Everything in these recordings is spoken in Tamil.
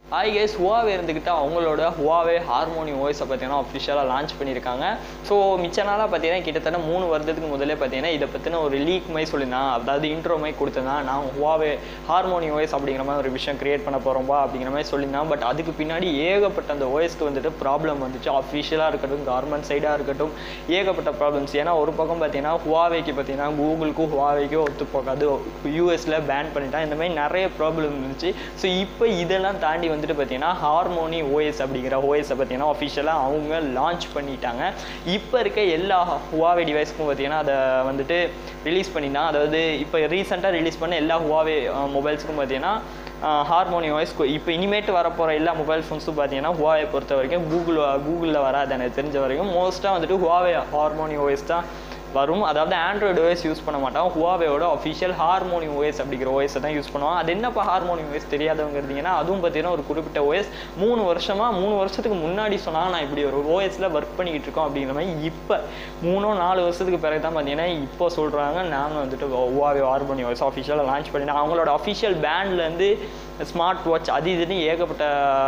ஹாய் கேஸ் ஹுவாவே இருந்துக்கிட்டு அவங்களோட ஹுவாவே ஹார்மோனி ஓஎஸை பார்த்தீங்கன்னா அஃபிஷியலாக லான்ச் பண்ணியிருக்காங்க ஸோ மிச்ச நாளாக பார்த்தீங்கன்னா கிட்டத்தட்ட மூணு வருடத்துக்கு முதலே பார்த்தீங்கன்னா இதை பற்றின ஒரு லீக் மாதிரி சொல்லியிருந்தான் அதாவது இன்ட்ரோ மாதிரி கொடுத்திருந்தான் நான் ஹுவாவே ஹார்மோனி ஓஎஸ் அப்படிங்கிற மாதிரி ஒரு விஷயம் கிரியேட் பண்ண போகிறோம்பா அப்படிங்கிற மாதிரி சொல்லியிருந்தான் பட் அதுக்கு பின்னாடி ஏகப்பட்ட அந்த ஓஎஸ்க்கு வந்துட்டு ப்ராப்ளம் வந்துச்சு அஃபிஷியலாக இருக்கட்டும் கவர்மெண்ட் சைடாக இருக்கட்டும் ஏகப்பட்ட ப்ராப்ளம்ஸ் ஏன்னா ஒரு பக்கம் பார்த்தீங்கன்னா ஹுவாவேக்கு பார்த்தீங்கன்னா கூகுளுக்கும் ஹுவாவேக்கும் ஒத்து போகாது யூஎஸில் பேன் பண்ணிட்டான் இந்த மாதிரி நிறைய ப்ராப்ளம் இருந்துச்சு ஸோ இப்போ இதெல்லாம் தாண்டி வந்துட்டு பார்த்தீங்கன்னா ஹார்மோனி ஓஎஸ் அப்படிங்கிற ஓஎஸை பார்த்தீங்கன்னா அஃபிஷியலாக அவங்க லான்ச் பண்ணிட்டாங்க இப்போ இருக்க எல்லா ஹுவாவே டிவைஸ்க்கும் பார்த்தீங்கன்னா அதை வந்துட்டு ரிலீஸ் பண்ணிட்டான் அதாவது இப்போ ரீசெண்டாக ரிலீஸ் பண்ண எல்லா ஹுவாவே மொபைல்ஸுக்கும் பார்த்தீங்கன்னா ஹார்மோனி வாய்ஸ் இப்போ இனிமேட்டு வரப்போகிற எல்லா மொபைல் ஃபோன்ஸும் பார்த்தீங்கன்னா ஹுவாவை பொறுத்த வரைக்கும் கூகுள் கூகுளில் வராது எனக்கு தெரிஞ்ச வரைக்கும் மோஸ்ட்டாக வந்துட்டு ஹுவாவே ஹார்மோனி ஓஎஸ் தான் வரும் அதாவது ஆண்ட்ராய்டு ஓஎஸ் யூஸ் பண்ண மாட்டான் ஹுவாவேயோட அஃபிஷியல் ஹார்மோனி ஓஎஸ் அப்படிங்கிற ஓஎஸை தான் யூஸ் பண்ணுவான் அது என்னப்பா ஹார்மோனி ஓஎஸ் தெரியாதவங்க இருந்தீங்கன்னா அதுவும் பார்த்தீங்கன்னா ஒரு குறிப்பிட்ட ஓஎஸ் மூணு வருஷமாக மூணு வருஷத்துக்கு முன்னாடி சொன்னால் நான் இப்படி ஒரு ஓஎஸில் ஒர்க் பண்ணிக்கிட்டு இருக்கோம் அப்படிங்கிற மாதிரி இப்போ மூணோ நாலு வருஷத்துக்கு பிறகு தான் பார்த்தீங்கன்னா இப்போ சொல்கிறாங்க நாங்கள் வந்துட்டு ஹுவாவே ஹார்மோனி ஓஎஸ் அஃபிஷியலாக லான்ச் பண்ணிட்டோம் அவங்களோட அஃபிஷியல் பேண்ட்லேருந்து ஸ்மார்ட் வாட்ச் அது இதுன்னு ஏகப்பட்ட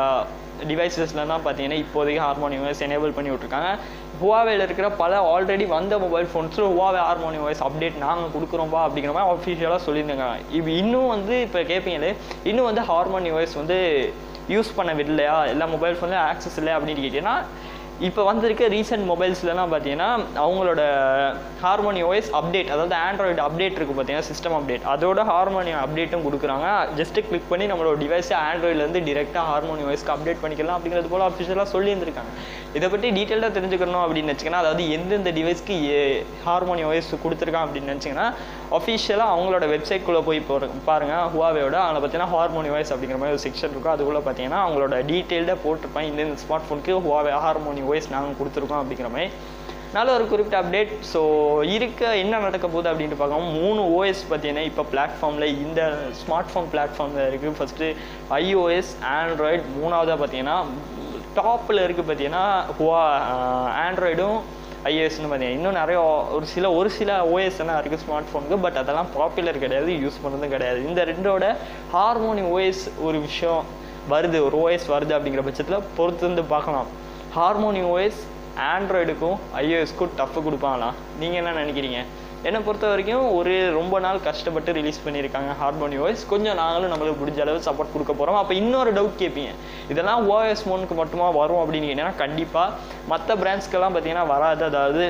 டிவைசஸில் தான் பார்த்தீங்கன்னா இப்போதைக்கு ஹார்மோனி வாய்ஸ் எனேபிள் பண்ணி விட்ருக்காங்க ஹுவாவேல இருக்கிற பல ஆல்ரெடி வந்த மொபைல் ஃபோன்ஸில் ஹுவாவே ஹார்மோனி வாய்ஸ் அப்டேட் நாங்கள் கொடுக்குறோம்பா அப்படிங்கிற மாதிரி அஃபிஷியலாக சொல்லியிருந்தாங்க இப்போ இன்னும் வந்து இப்போ கேட்பீங்களே இன்னும் வந்து ஹார்மோனி வாய்ஸ் வந்து யூஸ் பண்ண விடலையா எல்லா மொபைல் ஃபோன்லேயும் ஆக்சஸ் இல்லை அப்படின்னு கேட்டிங்கன்னா இப்போ வந்திருக்க ரீசெண்ட் மொபைல்ஸ்லலாம் பார்த்தீங்கன்னா அவங்களோட ஹார்மோனி ஓஎஸ் அப்டேட் அதாவது ஆண்ட்ராய்டு அப்டேட் இருக்குது பார்த்தீங்கன்னா சிஸ்டம் அப்டேட் அதோட ஹார்மோனி அப்டேட்டும் கொடுக்குறாங்க ஜஸ்ட்டு கிளிக் பண்ணி நம்மளோட டிவைஸை ஆண்ட்ராய்ட்லேருந்து டிரெக்டாக ஹார்மோனி ஓஎஸ்க்கு அப்டேட் பண்ணிக்கலாம் அப்படிங்கிறது போல் அஃபிஷியலாக சொல்லியிருந்திருக்காங்க இதை பற்றி டீட்டெயிலாக தெரிஞ்சுக்கணும் அப்படின்னு வச்சிங்கன்னா அதாவது எந்தெந்த டிவைஸ்க்கு ஹார்மோனி ஓஎஸ் கொடுத்துருக்கான் அப்படின்னு நினச்சிங்கன்னா அஃபிஷியலாக அவங்களோட வெப்சைட்குள்ளே போய் போகிற பாருங்கள் ஹுவாவேயோட அதில் பார்த்தீங்கன்னா ஹார்மோனி வாய்ஸ் அப்படிங்கிற மாதிரி ஒரு செக்ஷன் இருக்கும் அதுக்குள்ளே பார்த்தீங்கன்னா அவங்களோட டீட்டெயில்டாக போட்டிருப்பேன் இந்த ஸ்மார்ட் ஃபோனுக்கு ஹுவாவே ஹார்மோனி வாய்ஸ் நாங்கள் கொடுத்துருக்கோம் அப்படிங்கிற மாதிரி நல்ல ஒரு குறிப்பிட்ட அப்டேட் ஸோ இருக்க என்ன நடக்க போகுது அப்படின்ட்டு பார்க்கலாம் மூணு ஓஎஸ் பார்த்தீங்கன்னா இப்போ பிளாட்ஃபார்மில் இந்த ஸ்மார்ட் ஃபோன் பிளாட்ஃபார்மில் இருக்குது ஃபஸ்ட்டு ஐஓஎஸ் ஆண்ட்ராய்டு மூணாவதாக பார்த்தீங்கன்னா டாப்பில் இருக்குது பார்த்தீங்கன்னா ஹுவா ஆண்ட்ராய்டும் ஐஏஎஸ்னு பார்த்தீங்கன்னா இன்னும் நிறைய ஒரு சில ஒரு சில ஓஎஸ் எல்லாம் இருக்குது ஸ்மார்ட் ஃபோனுக்கு பட் அதெல்லாம் பாப்புலர் கிடையாது யூஸ் பண்ணதும் கிடையாது இந்த ரெண்டோட ஹார்மோனி ஓஎஸ் ஒரு விஷயம் வருது ஒரு ஓஎஸ் வருது அப்படிங்கிற பட்சத்தில் பொறுத்து வந்து பார்க்கலாம் ஹார்மோனி ஓஎஸ் ஆண்ட்ராய்டுக்கும் ஐஓஎஸ்க்கும் டஃப் கொடுப்பாங்களா நீங்கள் என்ன நினைக்கிறீங்க என்னை பொறுத்த வரைக்கும் ஒரு ரொம்ப நாள் கஷ்டப்பட்டு ரிலீஸ் பண்ணியிருக்காங்க ஹார்மோனி ஓஎஸ் கொஞ்சம் நாங்களும் நம்மளுக்கு முடிஞ்ச அளவு சப்போர்ட் கொடுக்க போகிறோம் அப்போ இன்னொரு டவுட் கேட்பீங்க இதெல்லாம் ஓஎஸ் ஃபோனுக்கு மட்டுமா வரும் அப்படின்னு கேட்டிங்கன்னா கண்டிப்பாக மற்ற பிராண்ட்ஸ்க்கெல்லாம் பார்த்தீங்கன்னா வராது அதாவது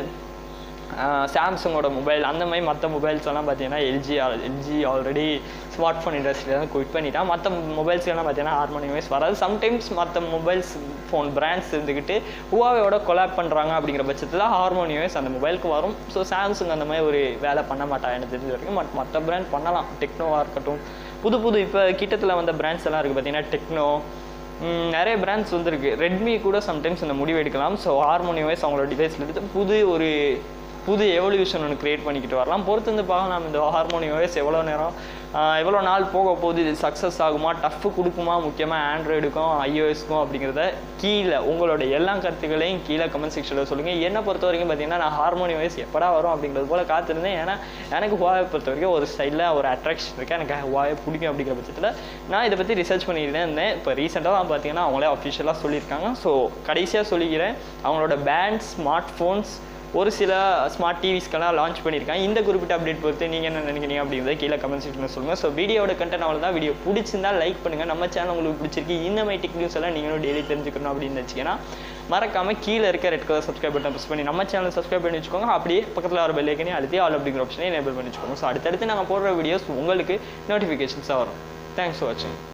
சாம்சங்கோட மொபைல் அந்த மாதிரி மற்ற மொபைல்ஸ் எல்லாம் பார்த்தீங்கன்னா LG LG already smart phone இண்டஸ்ட்ரியில் தான் குவிட் பண்ணிட்டான் மற்ற மொபைல்ஸ்லாம் பார்த்தீங்கன்னா ஹார்மோனி வாய்ஸ் வராது சம்டைம்ஸ் மற்ற மொபைல்ஸ் ஃபோன் பிராண்ட்ஸ் இருந்துக்கிட்டு ஹுவாவேயோட கொலாப் பண்ணுறாங்க அப்படிங்கிற பட்சத்தில் ஹார்மோனி வாய்ஸ் அந்த மொபைலுக்கு வரும் ஸோ சாம்சங் அந்த மாதிரி ஒரு வேலை பண்ண மாட்டாங்க எனக்கு தெரிஞ்ச வரைக்கும் பட் மற்ற பிராண்ட் பண்ணலாம் டெக்னோவாக இருக்கட்டும் புது புது இப்போ கிட்டத்தில் வந்த பிராண்ட்ஸ் எல்லாம் இருக்குது பார்த்தீங்கன்னா டெக்னோ நிறைய பிராண்ட்ஸ் வந்துருக்கு ரெட்மி கூட சம்டைம்ஸ் இந்த முடிவு எடுக்கலாம் ஸோ ஹார்மோனி வைஸ் அவங்களோட டிவைஸில் எடுத்து புது ஒரு புது எவல்யூஷன் ஒன்று க்ரியேட் பண்ணிக்கிட்டு வரலாம் பொறுத்து வந்து பார்க்கலாம் இந்த ஹார்மோனி ஓஎஸ் எவ்வளோ நேரம் எவ்வளோ நாள் போக போகுது இது சக்ஸஸ் ஆகுமா டஃப் கொடுக்குமா முக்கியமாக ஆண்ட்ராய்டுக்கும் ஐஓஎஸ்க்கும் அப்படிங்கிறத கீழே உங்களோட எல்லா கருத்துக்களையும் கீழே கமெண்ட் செக்ஷனில் சொல்லுங்கள் என்னை பொறுத்த வரைக்கும் பார்த்தீங்கன்னா நான் ஹார்மோனி ஓஎஸ் எப்படா வரும் அப்படிங்கிறது போல் காத்திருந்தேன் ஏன்னா எனக்கு ஹுவாவை பொறுத்த வரைக்கும் ஒரு சைடில் ஒரு அட்ராக்ஷன் இருக்குது எனக்கு ஹுவாவை பிடிக்கும் அப்படிங்கிற பட்சத்தில் நான் இதை பற்றி ரிசர்ச் பண்ணிட்டு இருந்தேன் இப்போ ரீசெண்டாக தான் பார்த்தீங்கன்னா அவங்களே அஃபிஷியலாக சொல்லியிருக்காங்க ஸோ கடைசியாக சொல்லிக்கிறேன் அவங்களோட பேண்ட் ஸ்மார்ட் ஃபோன்ஸ் ஒரு சில ஸ்மார்ட் டிவிஸ்க்கெல்லாம் லான்ச் பண்ணியிருக்காங்க இந்த குறிப்பிட்ட அப்டேட் பொறுத்து நீங்கள் என்ன நினைக்கிறீங்க அப்படிங்கிறத கீழே கமெண்ட் செக்ஷனில் சொல்லுங்கள் ஸோ வீடியோட கண்டென்ட் அவ்வளோ தான் வீடியோ பிடிச்சிருந்தா லைக் பண்ணுங்கள் நம்ம சேனல் உங்களுக்கு பிடிச்சிருக்கு இந்த மாதிரி டெக் நியூஸ் எல்லாம் நீங்களும் டெய்லி தெரிஞ்சுக்கணும் அப்படின்னு வச்சிங்கன்னா மறக்காமல் கீழே இருக்க red colour subscribe button press பண்ணி நம்ம சேனல் சப்ஸ்கிரைப் பண்ணி வச்சுக்கோங்க அப்படியே பக்கத்தில் வர பெல்லைக்கனே அழுத்தி ஆல் அப்படிங்கிற ஆப்ஷனை எனேபிள் பண்ணி வச்சுக்கோங்க ஸோ அடுத்தடுத்து நாங்கள் போடுற வீடியோஸ் உங்களுக்கு நோட்டிஃபிகேஷன்ஸாக வரும் தேங்க்ஸ் ஃபார் வாட்சிங்